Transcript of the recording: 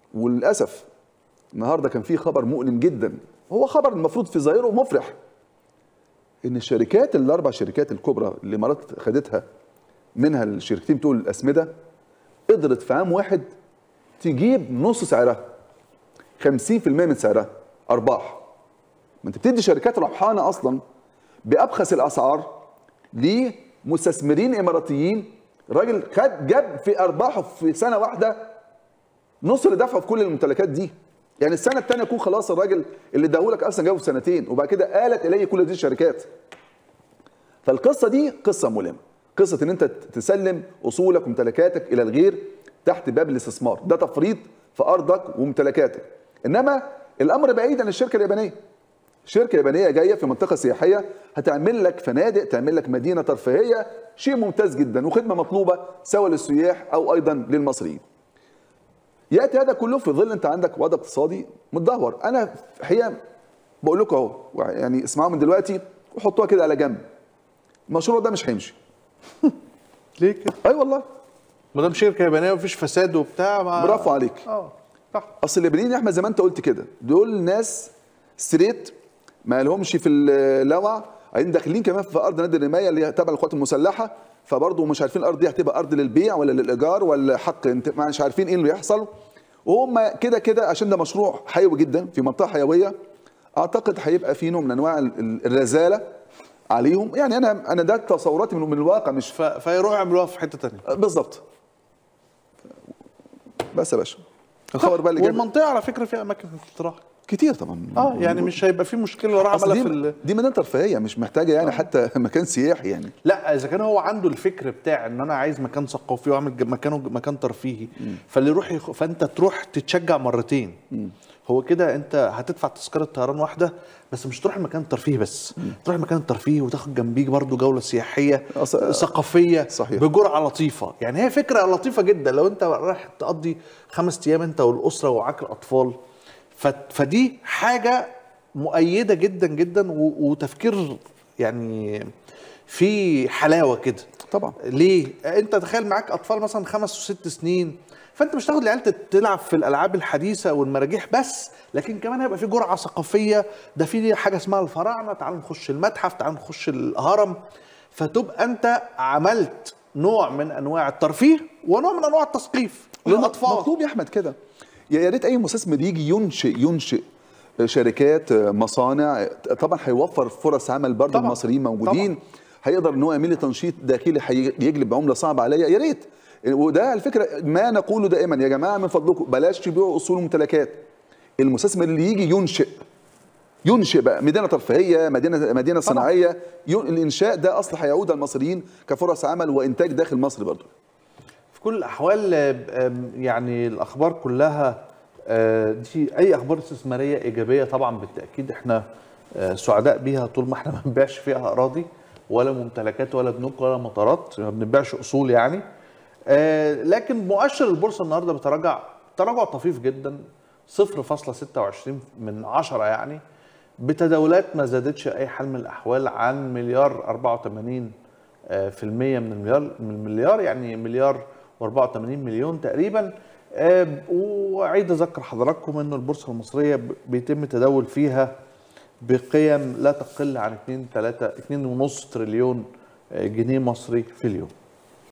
وللاسف النهارده كان في خبر مؤلم جدا هو خبر المفروض في ظاهره مفرح ان الشركات الاربع شركات الكبرى اللي الامارات خدتها منها الشركتين بتوع الاسمده قدرت في عام واحد تجيب نص سعرها 50% من سعرها ارباح ما انت بتدي شركات ربحانه اصلا بابخس الاسعار لمستثمرين اماراتيين راجل خد جاب في ارباحه في سنه واحده نص اللي دفعه في كل الممتلكات دي يعني السنه الثانيه يكون خلاص الراجل اللي اداهولك اصلا جابه في سنتين وبعد كده آلت اليه كل هذه الشركات فالقصه دي قصه مؤلمه قصه ان انت تسلم اصولك وممتلكاتك الى الغير تحت باب الاستثمار ده تفريط في ارضك وممتلكاتك انما الامر بعيد عن الشركه اليابانيه شركه يابانيه جايه في منطقه سياحيه هتعمل لك فنادق تعمل لك مدينه ترفيهيه شيء ممتاز جدا وخدمه مطلوبه سواء للسياح او ايضا للمصريين ياتي هذا كله في ظل انت عندك وضع اقتصادي متدهور انا الحقيقه بقول لكم اهو يعني اسمعوا من دلوقتي وحطوها كده على جنب المشروع ده مش هيمشي ليه كده؟ اي والله ما دام شركه يابانيه ومفيش فساد وبتاع ما برافو عليك اه صح اصل الليبيين يا احمد زي ما انت قلت كده دول ناس ستريت ما لهمش في اللوع عايزين داخلين كمان في ارض نادي الرمايه اللي هي تبع القوات المسلحه فبرضه مش عارفين الارض دي هتبقى ارض للبيع ولا للايجار ولا حق انت مش عارفين ايه اللي يحصل وهم كده كده عشان ده مشروع حيوي جدا في منطقه حيويه اعتقد هيبقى في نوع من انواع ال- ال- الرزاله عليهم يعني انا انا ده تصوراتي من, من الواقع مش ف... فيروحوا يعملوها في حته ثانيه بالظبط بس يا باشا الخبر بقى اللي جاب والمنطقه على فكره فيها اماكن استراحه كتير طبعا اه يعني مش هيبقى في مشكله لو راح أصل عملها دي, في ال... دي مدينه ترفيهيه مش محتاجه يعني حتى مكان سياحي يعني لا اذا كان هو عنده الفكر بتاع ان انا عايز مكان ثقافي واعمل ج- مكانه مكان ترفيهي فاللي يروح يخ... فانت تروح تتشجع مرتين هو كده انت هتدفع تذكره طيران واحده بس مش تروح المكان الترفيهي بس تروح المكان الترفيهي وتاخد جنبيك برضو جوله سياحيه أص- ثقافيه صحيح. بجرعه لطيفه يعني هي فكره لطيفه جدا لو انت رايح تقضي خمس ايام انت والاسره ومعاك الاطفال ف... فدي حاجه مؤيده جدا جدا و... وتفكير يعني في حلاوه كده طبعا ليه؟ انت تخيل معاك اطفال مثلا خمس وست سنين فانت مش تاخد العيال تت- تلعب في الالعاب الحديثه والمراجيح بس لكن كمان هيبقى في جرعه ثقافيه ده في حاجه اسمها الفراعنه تعال نخش المتحف تعال نخش الهرم فتبقى انت عملت نوع من انواع الترفيه ونوع من انواع التثقيف للاطفال مطلوب يا احمد كده يا يا ريت اي مستثمر يجي ينشئ ينشئ شركات مصانع طبعا هيوفر فرص عمل برضه طبعاً. المصريين موجودين طبعاً. هيقدر ان هو يعمل لي تنشيط داخلي هي- يجلب عمله صعبه عليا يا ريت وده على فكره ما نقوله دائما يا جماعه من فضلكم بلاش تبيعوا اصول وممتلكات المستثمر اللي يجي ينشئ ينشئ بقى مدينه ترفيهيه مدينه مدينه صناعيه ين- الانشاء ده اصل هيعود على المصريين كفرص عمل وانتاج داخل مصر برضه في كل الاحوال آه، آم، يعني الاخبار كلها آه، دي اي اخبار استثماريه ايجابيه طبعا بالتاكيد احنا آه، سعداء بيها طول ما احنا ما بنبيعش فيها اراضي ولا ممتلكات ولا بنوك ولا مطارات ما بنبيعش اصول يعني آه، لكن مؤشر البورصه النهارده بتراجع تراجع طفيف جدا 0.26 من 10 يعني بتداولات ما زادتش اي حال من الاحوال عن مليار 84 آه، في المية من المليار من المليار يعني مليار و84 مليون تقريبا آه، واعيد اذكر حضراتكم ان البورصه المصريه ب- بيتم تداول فيها بقيم لا تقل عن 2 3 2.5 تريليون آه، جنيه مصري في اليوم